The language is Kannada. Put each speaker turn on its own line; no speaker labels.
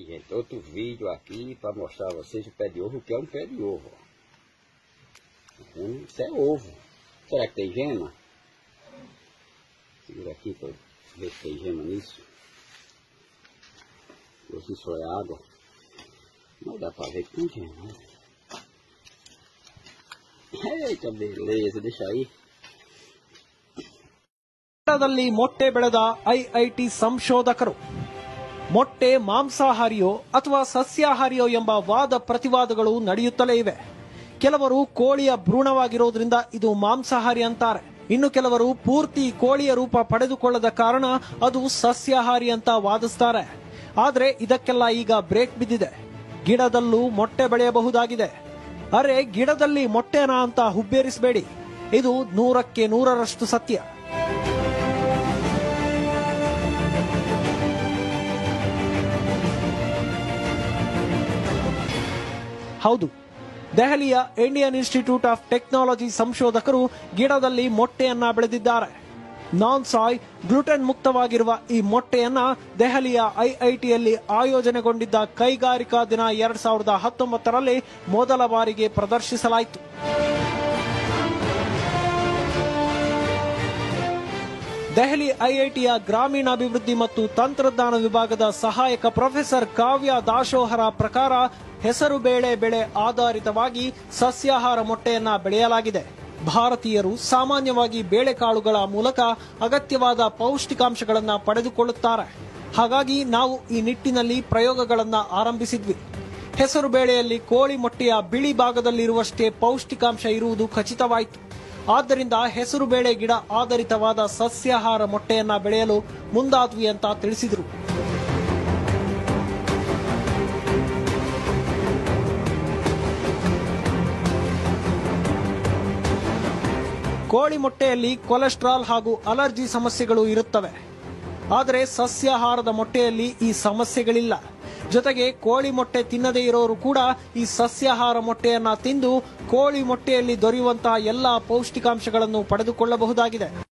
gente, outro vídeo aqui para mostrar a vocês o pé de ovo, que é um pé de ovo. ó. Tá vendo? Isso é ovo. Será que tem gema? Segura aqui para ver se tem gema nisso. Ou se só é água. Não dá para ver que tem gema. né? Eita, beleza, deixa aí.
ದಲ್ಲಿ ಮೊಟ್ಟೆ ಬೆಳೆದ ಐಐಟಿ ಸಂಶೋಧಕರು ಮೊಟ್ಟೆ ಮಾಂಸಾಹಾರಿಯೋ ಅಥವಾ ಸಸ್ಯಾಹಾರಿಯೋ ಎಂಬ ವಾದ ಪ್ರತಿವಾದಗಳು ನಡೆಯುತ್ತಲೇ ಇವೆ ಕೆಲವರು ಕೋಳಿಯ ಭ್ರೂಣವಾಗಿರೋದ್ರಿಂದ ಇದು ಮಾಂಸಾಹಾರಿ ಅಂತಾರೆ ಇನ್ನು ಕೆಲವರು ಪೂರ್ತಿ ಕೋಳಿಯ ರೂಪ ಪಡೆದುಕೊಳ್ಳದ ಕಾರಣ ಅದು ಸಸ್ಯಾಹಾರಿ ಅಂತ ವಾದಿಸ್ತಾರೆ ಆದ್ರೆ ಇದಕ್ಕೆಲ್ಲ ಈಗ ಬ್ರೇಕ್ ಬಿದ್ದಿದೆ ಗಿಡದಲ್ಲೂ ಮೊಟ್ಟೆ ಬೆಳೆಯಬಹುದಾಗಿದೆ ಅರೆ ಗಿಡದಲ್ಲಿ ಮೊಟ್ಟೆನಾ ಅಂತ ಹುಬ್ಬೇರಿಸಬೇಡಿ ಇದು ನೂರಕ್ಕೆ ನೂರರಷ್ಟು ಸತ್ಯ ಹೌದು ದೆಹಲಿಯ ಇಂಡಿಯನ್ ಇನ್ಸ್ಟಿಟ್ಯೂಟ್ ಆಫ್ ಟೆಕ್ನಾಲಜಿ ಸಂಶೋಧಕರು ಗಿಡದಲ್ಲಿ ಮೊಟ್ಟೆಯನ್ನ ಬೆಳೆದಿದ್ದಾರೆ ನಾನ್ ಸಾಯ್ ಗ್ಲುಟೆನ್ ಮುಕ್ತವಾಗಿರುವ ಈ ಮೊಟ್ಟೆಯನ್ನ ದೆಹಲಿಯ ಐಐಟಿಯಲ್ಲಿ ಆಯೋಜನೆಗೊಂಡಿದ್ದ ಕೈಗಾರಿಕಾ ದಿನ ಎರಡ್ ಸಾವಿರದ ಹತ್ತೊಂಬತ್ತರಲ್ಲಿ ಮೊದಲ ಬಾರಿಗೆ ಪ್ರದರ್ಶಿಸಲಾಯಿತು ದೆಹಲಿ ಐಐಟಿಯ ಗ್ರಾಮೀಣಾಭಿವೃದ್ಧಿ ಮತ್ತು ತಂತ್ರಜ್ಞಾನ ವಿಭಾಗದ ಸಹಾಯಕ ಪ್ರೊಫೆಸರ್ ಕಾವ್ಯ ದಾಶೋಹರ ಪ್ರಕಾರ ಹೆಸರು ಬೇಳೆ ಬೆಳೆ ಆಧಾರಿತವಾಗಿ ಸಸ್ಯಾಹಾರ ಮೊಟ್ಟೆಯನ್ನ ಬೆಳೆಯಲಾಗಿದೆ ಭಾರತೀಯರು ಸಾಮಾನ್ಯವಾಗಿ ಬೇಳೆಕಾಳುಗಳ ಮೂಲಕ ಅಗತ್ಯವಾದ ಪೌಷ್ಟಿಕಾಂಶಗಳನ್ನ ಪಡೆದುಕೊಳ್ಳುತ್ತಾರೆ ಹಾಗಾಗಿ ನಾವು ಈ ನಿಟ್ಟಿನಲ್ಲಿ ಪ್ರಯೋಗಗಳನ್ನ ಆರಂಭಿಸಿದ್ವಿ ಹೆಸರು ಬೇಳೆಯಲ್ಲಿ ಕೋಳಿ ಮೊಟ್ಟೆಯ ಬಿಳಿ ಭಾಗದಲ್ಲಿರುವಷ್ಟೇ ಪೌಷ್ಟಿಕಾಂಶ ಇರುವುದು ಖಚಿತವಾಯಿತು ಆದ್ದರಿಂದ ಹೆಸರು ಬೇಳೆ ಗಿಡ ಆಧಾರಿತವಾದ ಸಸ್ಯಾಹಾರ ಮೊಟ್ಟೆಯನ್ನ ಬೆಳೆಯಲು ಮುಂದಾದ್ವಿ ಅಂತ ತಿಳಿಸಿದರು ಕೋಳಿ ಮೊಟ್ಟೆಯಲ್ಲಿ ಕೊಲೆಸ್ಟ್ರಾಲ್ ಹಾಗೂ ಅಲರ್ಜಿ ಸಮಸ್ಯೆಗಳು ಇರುತ್ತವೆ ಆದರೆ ಸಸ್ಯಾಹಾರದ ಮೊಟ್ಟೆಯಲ್ಲಿ ಈ ಸಮಸ್ಯೆಗಳಿಲ್ಲ ಜೊತೆಗೆ ಕೋಳಿ ಮೊಟ್ಟೆ ತಿನ್ನದೇ ಇರೋರು ಕೂಡ ಈ ಸಸ್ಯಾಹಾರ ಮೊಟ್ಟೆಯನ್ನ ತಿಂದು ಕೋಳಿ ಮೊಟ್ಟೆಯಲ್ಲಿ ದೊರೆಯುವಂತಹ ಎಲ್ಲಾ ಪೌಷ್ಟಿಕಾಂಶಗಳನ್ನು ಪಡೆದುಕೊಳ್ಳಬಹುದಾಗಿದೆ